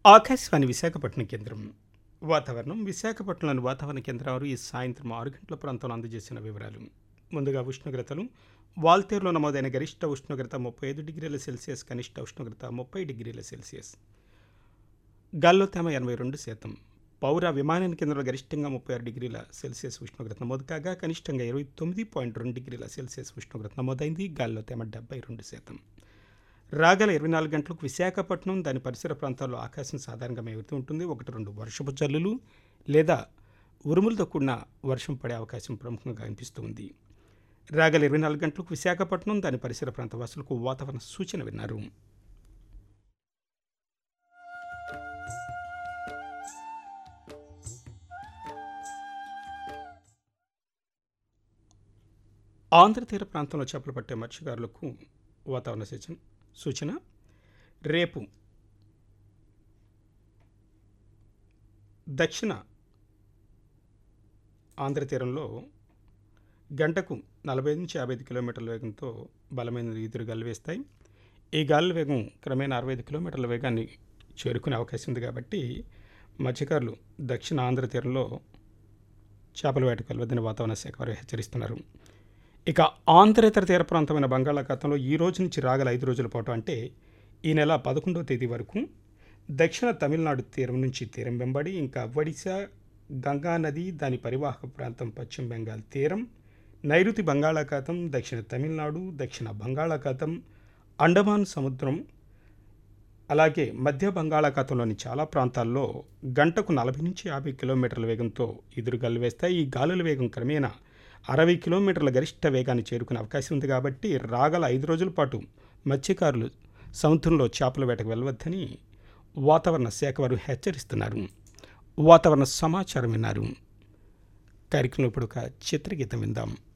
ఆకాశవాణి విశాఖపట్నం కేంద్రం వాతావరణం విశాఖపట్నంలోని వాతావరణ కేంద్రం వారు ఈ సాయంత్రం ఆరు గంటల ప్రాంతంలో అందజేసిన వివరాలు ముందుగా ఉష్ణోగ్రతలు వాల్తేరులో నమోదైన గరిష్ట ఉష్ణోగ్రత ముప్పై ఐదు డిగ్రీల సెల్సియస్ కనిష్ట ఉష్ణోగ్రత ముప్పై డిగ్రీల సెల్సియస్ గాల్లో తేమ ఎనభై రెండు శాతం పౌర విమానయాన కేంద్రంలో గరిష్టంగా ముప్పై ఆరు డిగ్రీల సెల్సియస్ ఉష్ణోగ్రత నమోదు కాగా కనిష్టంగా ఇరవై తొమ్మిది పాయింట్ రెండు డిగ్రీల సెల్సియస్ ఉష్ణోగ్రత నమోదైంది గాల్లో తేమ డెబ్బై రెండు శాతం రాగల ఇరవై నాలుగు గంటలకు విశాఖపట్నం దాని పరిసర ప్రాంతాల్లో ఆకాశం సాధారణంగా ఎగురుతూ ఉంటుంది ఒకటి రెండు వర్షపు జల్లులు లేదా ఉరుములతో కూడిన వర్షం పడే అవకాశం ప్రముఖంగా కనిపిస్తుంది రాగల ఇరవై నాలుగు గంటలకు విశాఖపట్నం దాని పరిసర ప్రాంత వాసులకు వాతావరణ సూచన విన్నారు ఆంధ్ర తీర ప్రాంతంలో చేపలు పట్టే మత్స్యకారులకు వాతావరణ సూచన సూచన రేపు దక్షిణ ఆంధ్ర తీరంలో గంటకు నలభై నుంచి యాభై ఐదు కిలోమీటర్ల వేగంతో బలమైన ఈదురు గాలు వేస్తాయి ఈ గాలుల వేగం క్రమేణా అరవై ఐదు కిలోమీటర్ల వేగాన్ని చేరుకునే అవకాశం ఉంది కాబట్టి మత్స్యకారులు దక్షిణ ఆంధ్ర తీరంలో చేపల వేటకు వెళ్ళవద్దని వాతావరణ శాఖ వారు హెచ్చరిస్తున్నారు ఇక ఆంధ్రేతర తీర ప్రాంతమైన బంగాళాఖాతంలో ఈ రోజు నుంచి రాగల ఐదు రోజుల పాటు అంటే ఈ నెల పదకొండవ తేదీ వరకు దక్షిణ తమిళనాడు తీరం నుంచి తీరం వెంబడి ఇంకా ఒడిశా గంగా నది దాని పరివాహక ప్రాంతం పశ్చిమ బెంగాల్ తీరం నైరుతి బంగాళాఖాతం దక్షిణ తమిళనాడు దక్షిణ బంగాళాఖాతం అండమాన్ సముద్రం అలాగే మధ్య బంగాళాఖాతంలోని చాలా ప్రాంతాల్లో గంటకు నలభై నుంచి యాభై కిలోమీటర్ల వేగంతో ఎదురుగాలు వేస్తాయి ఈ గాలుల వేగం క్రమేణా అరవై కిలోమీటర్ల గరిష్ట వేగాన్ని చేరుకునే అవకాశం ఉంది కాబట్టి రాగల ఐదు రోజుల పాటు మత్స్యకారులు సముద్రంలో చేపల వేటకు వెళ్ళవద్దని వాతావరణ శాఖ వారు హెచ్చరిస్తున్నారు వాతావరణ సమాచారం విన్నారు కార్యక్రమం ఇప్పుడు ఒక చిత్రగీతం విందాం